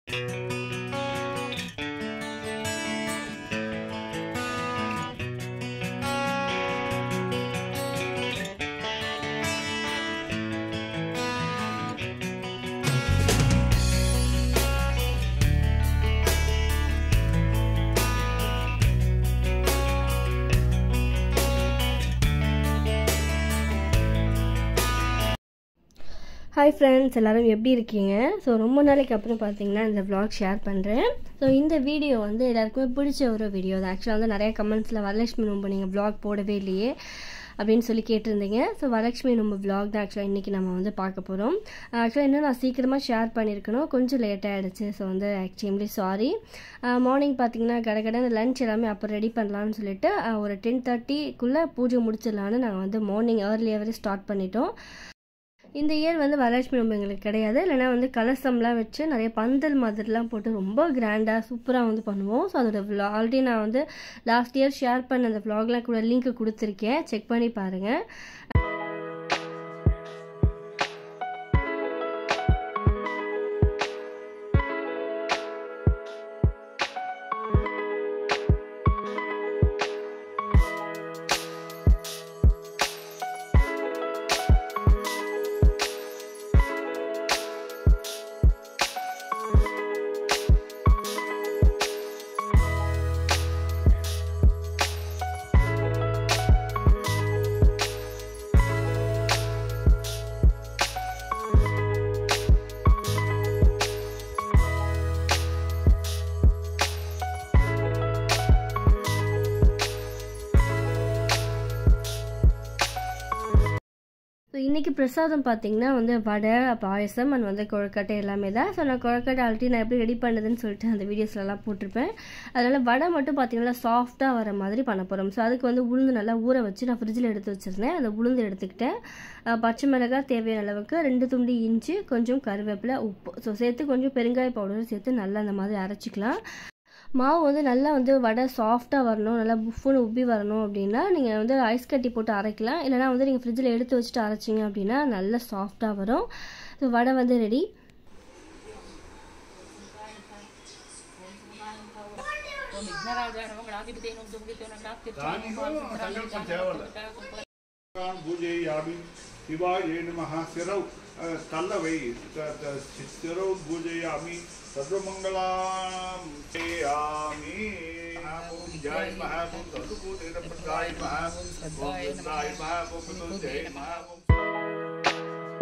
hi friends எல்லோரும் எப்படி இருக்கீங்க ஸோ ரொம்ப நாளைக்கு அப்புறம் பார்த்தீங்கன்னா இந்த vlog ஷேர் பண்ணுறேன் ஸோ இந்த வீடியோ வந்து எல்லாருக்குமே பிடிச்ச ஒரு வீடியோ தான் ஆக்சுவலாக வந்து நிறைய கமெண்ட்ஸில் வரலட்சுமி நோம்பு நீங்கள் vlog போடவே இல்லையே அப்படின்னு சொல்லி கேட்டிருந்தீங்க ஸோ வரலட்சுமி நோம்பு vlog தான் ஆக்சுவலாக இன்றைக்கி நம்ம வந்து பார்க்க போகிறோம் ஆக்சுவலாக இன்னும் நான் சீக்கிரமாக ஷேர் பண்ணியிருக்கணும் கொஞ்சம் லேட் ஆகிடுச்சு ஸோ வந்து ஆக்சுவலி சாரி மார்னிங் பார்த்தீங்கன்னா கடை லஞ்ச் எல்லாமே அப்போ ரெடி பண்ணலான்னு சொல்லிட்டு ஆஹ் ஒரு டென் தேர்ட்டிக்குள்ளே பூஜை முடிச்சிடலான்னு நாங்கள் வந்து மார்னிங் ஏர்லியாகவே ஸ்டார்ட் பண்ணிட்டோம் இந்த இயர் வந்து வரலட்சுமி நோம்பு எங்களுக்கு கிடையாது இல்லைனா வந்து கலசம்லாம் வச்சு நிறைய பந்தல் மாதிரிலாம் போட்டு ரொம்ப கிராண்டாக சூப்பராக வந்து பண்ணுவோம் ஸோ அதோட ஆல்ரெடி நான் வந்து லாஸ்ட் இயர் ஷேர் பண்ண அந்த vlogலாம் கூட லிங்க் கொடுத்துருக்கேன் செக் பண்ணி பாருங்கள் ஸோ இன்றைக்கி பிரசாதம் பார்த்தீங்கன்னா வந்து வடை பாயசம் அண்ட் வந்து கொழுக்கட்டை எல்லாமே தான் ஸோ நான் கொழுக்கட்டை ஆல்ரெடி நான் எப்படி ரெடி பண்ணுதுன்னு சொல்லிட்டு அந்த வீடியோஸ்லலாம் போட்டிருப்பேன் அதனால் வடை மட்டும் பார்த்தீங்கன்னா சாஃப்டாக வர மாதிரி பண்ண போகிறோம் ஸோ அதுக்கு வந்து உளுந்து நல்லா ஊற வச்சு நான் ஃப்ரிட்ஜில் எடுத்து வச்சுருந்தேன் அந்த உளுந்து எடுத்துக்கிட்டேன் அஹ் பச்சை மிளகாய் தேவையான அளவுக்கு ரெண்டு துண்டு இஞ்சி கொஞ்சம் கருவேப்பிலை உப்பு ஸோ சேர்த்து கொஞ்சம் பெருங்காய பவுடர் சேர்த்து நல்லா அந்த மாதிரி அரைச்சிக்கலாம் மாவு வந்து நல்லா வந்து வடை சாஃப்டாக வரணும் நல்லா புஃப்னு உப்பி வரணும் அப்படின்னா நீங்கள் வந்து ஐஸ் கட்டி போட்டு அரைக்கலாம் இல்லைனா வந்து நீங்கள் ஃப்ரிட்ஜில் எடுத்து வச்சுட்டு அரைச்சிங்க அப்படின்னா நல்லா சாஃப்டாக வரும் ஸோ வடை வந்து ரெடி पूजयामि शिवाय नमः शिरौ तल्लवै शिरौ पूजयामि सर्वमङ्गलां यामि ॐ जय नमः ॐ सर्वभूतेन प्रदाय नमः ॐ वृन्दाय नमः ॐ मृत्युञ्जय नमः ॐ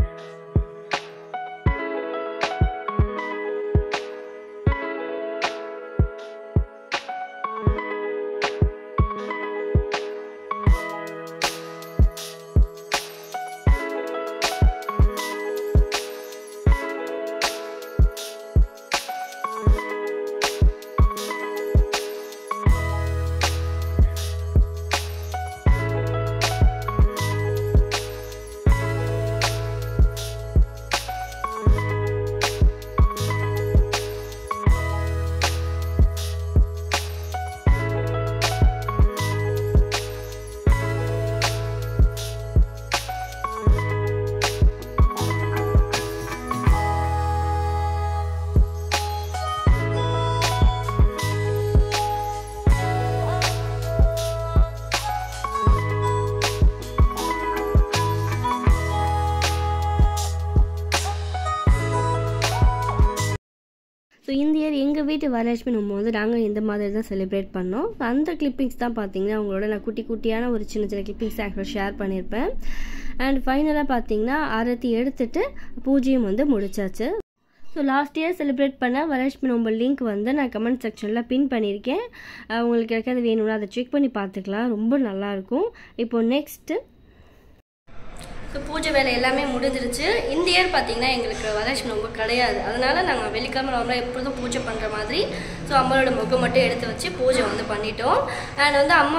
ஸோ இந்த இயர் எங்கள் வீட்டு வரலட்சுமி நம்ம வந்து நாங்கள் இந்த மாதிரி தான் செலிப்ரேட் பண்ணோம் So, அந்த கிளிப்பிங்ஸ் தான் பார்த்தீங்கன்னா உங்களோட நான் குட்டி குட்டியான ஒரு சின்ன சின்ன கிளிப்பிங்ஸ் ஆக்சுவலாக ஷேர் பண்ணியிருப்பேன் அண்ட் ஃபைனலாக பார்த்தீங்கன்னா ஆரத்தி எடுத்துட்டு பூஜையும் வந்து முடிச்சாச்சு ஸோ லாஸ்ட் இயர் செலிப்ரேட் பண்ண வரலட்சுமி நோம்பு லிங்க் வந்து நான் கமெண்ட் செக்ஷனில் பின் பண்ணியிருக்கேன் அஹ் உங்களுக்கு யாருக்காவது வேணும்னா அதை செக் பண்ணி பார்த்துக்கலாம் ரொம்ப நல்லாயிருக்கும் இப்போ நெக்ஸ்ட்டு ஸோ பூஜை வேலை எல்லாமே முடிஞ்சிருச்சு இந்த இயர் பார்த்தீங்கன்னா எங்களுக்கு வரலட்சுமி நோம்பு கிடையாது அதனால நாங்கள் வெள்ளிக்கிழமை நார்மலாக எப்பொழுதும் பூஜை பண்ணுற மாதிரி ஸோ அம்மாவோட முகம் மட்டும் எடுத்து வச்சு பூஜை வந்து பண்ணிட்டோம் அண்ட் வந்து அம்மா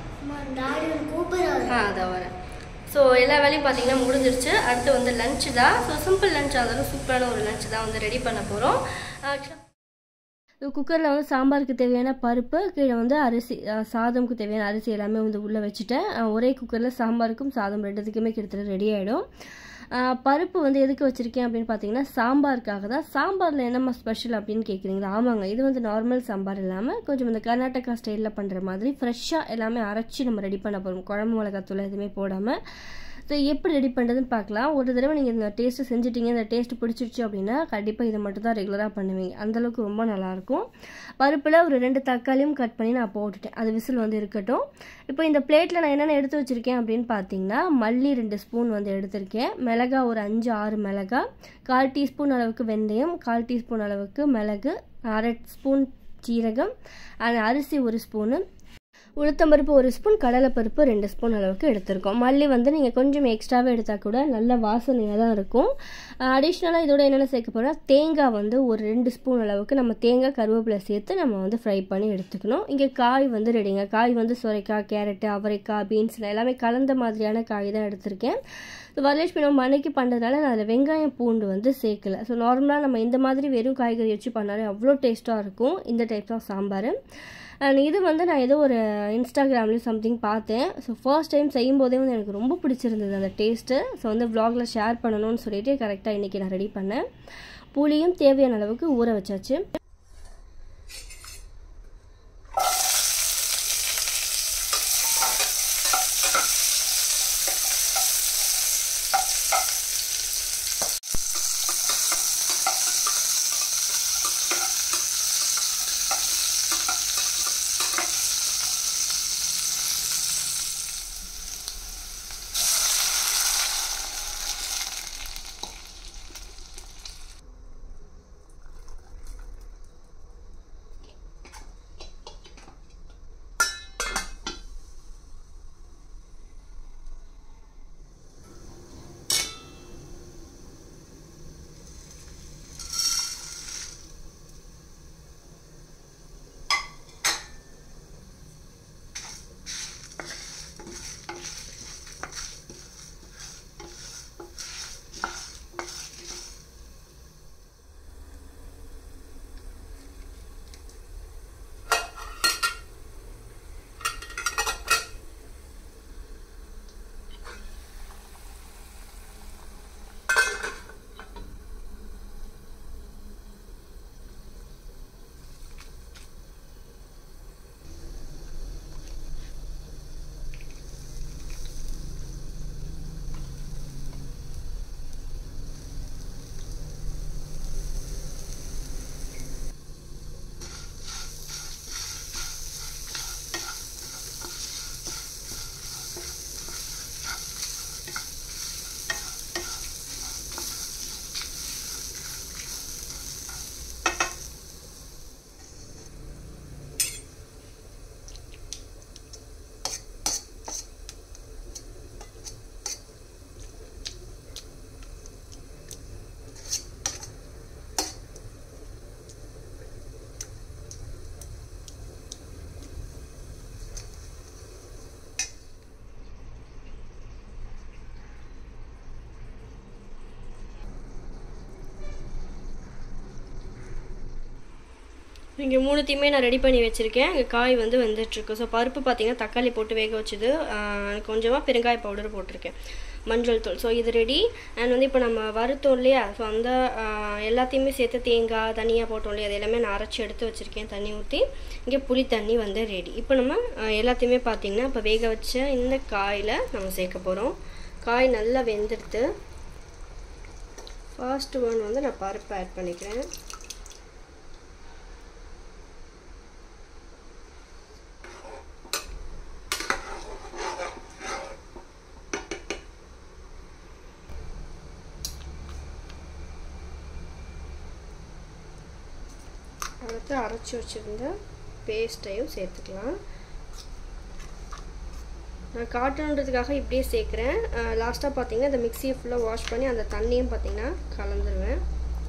ஆ அதான் வரேன் ஸோ எல்லா வேலையும் பார்த்தீங்கன்னா முடிஞ்சிருச்சு அடுத்து வந்து லஞ்ச் தான் ஸோ சிம்பிள் லஞ்ச் இருந்தாலும் சூப்பரான ஒரு லஞ்ச் தான் வந்து ரெடி பண்ண போகிறோம் குக்கரில் வந்து சாம்பாருக்கு தேவையான பருப்பு கீழே வந்து அரிசி அஹ், சாதம்க்கு தேவையான அரிசி எல்லாமே வந்து உள்ளே வச்சுட்டேன் அஹ், ஒரே குக்கரில் சாம்பாருக்கும் சாதம் ரெண்டுத்துக்குமே கிட்டத்தட்ட ரெடி ஆகிடும் ஆஹ் பருப்பு வந்து எதுக்கு வச்சுருக்கேன் அப்படின்னு பார்த்தீங்கன்னா சாம்பாருக்காக தான் சாம்பாரில் என்னம்மா ஸ்பெஷல் அப்படின்னு கேட்குறீங்களா ஆமாங்க இது வந்து நார்மல் சாம்பார் இல்லாமல் கொஞ்சம் இந்த கர்நாடகா ஸ்டைலில் பண்ணுற மாதிரி ஃப்ரெஷ்ஷாக எல்லாமே அரைச்சி நம்ம ரெடி பண்ண போகிறோம் குழம்பு மிளகாத்தூள் எதுவுமே போடாமல் ஸோ எப்படி ரெடி பண்ணுறதுன்னு பார்க்கலாம் ஒரு தடவை நீங்கள் இந்த டேஸ்ட்டு செஞ்சுட்டீங்க இந்த டேஸ்ட்டு பிடிச்சிருச்சு அப்படின்னா கண்டிப்பாக இதை மட்டும் தான் ரெகுலராக பண்ணுவீங்க அந்தளவுக்கு ரொம்ப நல்லாயிருக்கும் பருப்பில் ஒரு ரெண்டு தக்காளியும் கட் பண்ணி நான் போட்டுட்டேன் அது விசில் வந்து இருக்கட்டும் இப்போ இந்த பிளேட்டில் நான் என்னென்ன எடுத்து வச்சுருக்கேன் அப்படின்னு பார்த்தீங்கன்னா மல்லி ரெண்டு ஸ்பூன் வந்து எடுத்திருக்கேன் மிளகா ஒரு அஞ்சு ஆறு மிளகா கால் டீஸ்பூன் அளவுக்கு வெந்தயம் கால் டீஸ்பூன் அளவுக்கு மிளகு அரை ஸ்பூன் சீரகம் and அரிசி ஒரு ஸ்பூனு உளுத்தம்பருப்பு ஒரு ஸ்பூன் கடலைப்பருப்பு ரெண்டு ஸ்பூன் அளவுக்கு எடுத்திருக்கோம் மல்லி வந்து நீங்கள் கொஞ்சம் எக்ஸ்ட்ராவே எடுத்தால் கூட நல்ல வாசனையாக தான் இருக்கும் அடிஷ்னலாக இதோட என்னென்ன சேர்க்க போகிறோம் தேங்காய் வந்து ஒரு ரெண்டு ஸ்பூன் அளவுக்கு நம்ம தேங்காய் கருவேப்பிலை சேர்த்து நம்ம வந்து ஃப்ரை பண்ணி எடுத்துக்கணும் இங்கே காய் வந்து ரெடிங்க காய் வந்து சுரைக்காய் கேரட்டு அவரைக்காய் பீன்ஸ் எல்லாமே கலந்த மாதிரியான காய் தான் எடுத்திருக்கேன் ஸோ வரலட்சுமி நம்ம மனைக்கு பண்ணுறதுனால நான் அதில் வெங்காயம் பூண்டு வந்து சேர்க்கல ஸோ நார்மலாக நம்ம இந்த மாதிரி வெறும் காய்கறி வச்சு பண்ணாலே அவ்வளோ டேஸ்ட்டாக இருக்கும் இந்த டைப் ஆஃப் சாம்பார் அண்ட் இது வந்து நான் ஏதோ ஒரு இன்ஸ்டாகிராம்லேயும் சம்திங் பார்த்தேன் ஸோ ஃபர்ஸ்ட் டைம் செய்யும்போதே வந்து எனக்கு ரொம்ப பிடிச்சிருந்தது அந்த டேஸ்ட்டு ஸோ வந்து வ்ளாகில் ஷேர் பண்ணணும்னு சொல்லிட்டு கரெக்டாக இன்றைக்கி நான் ரெடி பண்ணேன் புளியும் தேவையான அளவுக்கு ஊற வச்சாச்சு இங்கே மூணுத்தையுமே நான் ரெடி பண்ணி வச்சுருக்கேன் இங்கே காய் வந்து வெந்துட்டுருக்கு ஸோ பருப்பு பார்த்தீங்கன்னா தக்காளி போட்டு வேக வச்சது கொஞ்சமாக பெருங்காய பவுடர் போட்டிருக்கேன் மஞ்சள் தூள் ஸோ இது ரெடி அண்ட் வந்து இப்போ நம்ம வறுத்தோம் இல்லையா ஸோ அந்த ஆஹ், எல்லாத்தையுமே சேர்த்து தேங்காய் தனியாக போட்டோம் இல்லையா அது எல்லாமே நான் அரைச்சி எடுத்து வச்சுருக்கேன் தண்ணி ஊற்றி இங்கே புளி தண்ணி வந்து ரெடி இப்போ நம்ம ஆஹ், எல்லாத்தையுமே பார்த்தீங்கன்னா இப்போ வேக வச்ச இந்த காயில் நம்ம சேர்க்க போகிறோம் காய் நல்லா வெந்துடுத்து ஃபர்ஸ்ட் ஒன் வந்து நான் பருப்பு ஆட் பண்ணிக்கிறேன் அடுத்து அரைச்சி வச்சுருந்த பேஸ்ட்டையும் சேர்த்துக்கலாம் நான் காட்டணுன்றதுக்காக இப்படியே சேர்க்குறேன் லாஸ்ட்டாக பார்த்தீங்கன்னா இந்த மிக்சியை ஃபுல்லாக வாஷ் பண்ணி அந்த தண்ணியும் பார்த்தீங்கன்னா கலந்துருவேன்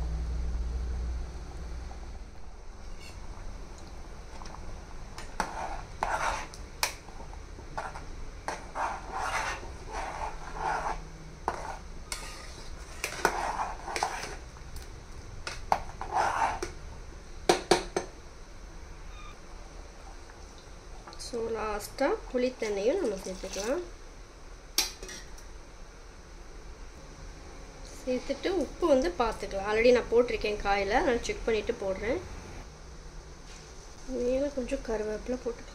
ஸோ லாஸ்ட்டாக புளித்தண்ணியும் நம்ம சேர்த்துக்கலாம் சேர்த்துட்டு உப்பு வந்து பார்த்துக்கலாம் ஆல்ரெடி நான் போட்டிருக்கேன் காயில் நான் செக் பண்ணிவிட்டு போடுறேன் மேலே கொஞ்சம் கருவேப்பிலை போட்டுக்கலாம்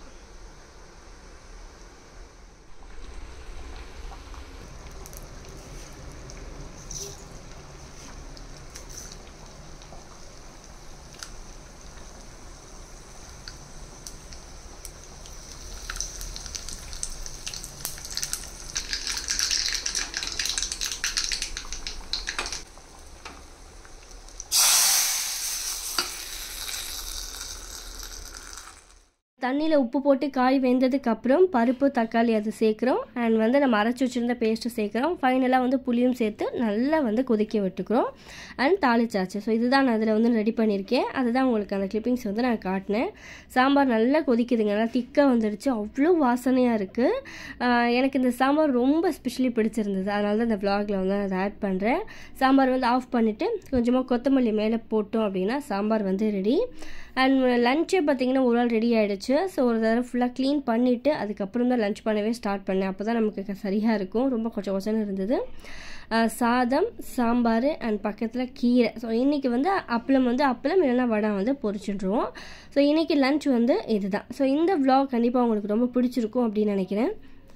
தண்ணியில் உப்பு போட்டு காய் வெந்ததுக்கு அப்புறம் பருப்பு தக்காளி அது சேர்க்குறோம் அண்ட் வந்து நம்ம அரைச்சி வச்சுருந்த பேஸ்ட்டு சேர்க்குறோம் ஃபைனலாக வந்து புளியும் சேர்த்து நல்லா வந்து கொதிக்க விட்டுக்கிறோம் அண்ட் தாளிச்சாச்சு ஸோ இதுதான் நான் அதில் வந்து ரெடி பண்ணியிருக்கேன் அதுதான் உங்களுக்கு அந்த கிளிப்பிங்ஸ் வந்து நான் காட்டினேன் சாம்பார் நல்லா கொதிக்குதுங்க நல்லா திக்காக வந்துடுச்சு அவ்வளோ வாசனையாக இருக்குது எனக்கு இந்த சாம்பார் ரொம்ப ஸ்பெஷலி பிடிச்சிருந்தது அதனால தான் இந்த vlogல வந்து நான் அதை ஆட் பண்ணுறேன் சாம்பார் வந்து ஆஃப் பண்ணிவிட்டு கொஞ்சமாக கொத்தமல்லி மேலே போட்டோம் அப்படின்னா சாம்பார் வந்து ரெடி அண்ட் லஞ்சே பார்த்தீங்கன்னா ஒரு நாள் ரெடி ஆகிடுச்சு ஸோ ஒரு தடவை ஃபுல்லாக க்ளீன் பண்ணிவிட்டு அதுக்கப்புறம் தான் லஞ்ச் பண்ணவே ஸ்டார்ட் பண்ணேன் அப்போ தான் நமக்கு சரியாக இருக்கும் ரொம்ப கொஞ்சம் கொஞ்சம் இருந்தது அஹ் சாதம் சாம்பார் அண்ட் பக்கத்தில் கீரை ஸோ இன்றைக்கி வந்து அப்பளம் வந்து அப்பளம் இல்லைன்னா வடை வந்து பொரிச்சிட்ருவோம் ஸோ இன்றைக்கி லஞ்ச் வந்து இதுதான் ஸோ இந்த vlog கண்டிப்பாக உங்களுக்கு ரொம்ப பிடிச்சிருக்கும் அப்படின்னு நினைக்கிறேன்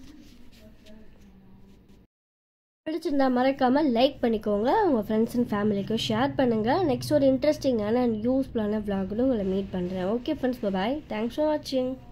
பிடிச்சிருந்தா மறக்காமல் லைக் பண்ணிக்கோங்க உங்கள் ஃப்ரெண்ட்ஸ் அண்ட் ஃபேமிலிக்கும் ஷேர் பண்ணுங்கள் நெக்ஸ்ட் ஒரு இன்ட்ரெஸ்டிங்கான அண்ட் யூஸ்ஃபுல்லான vlogலும் உங்களை மீட் பண்ணுறேன் okay friends bye thanks for வாட்சிங்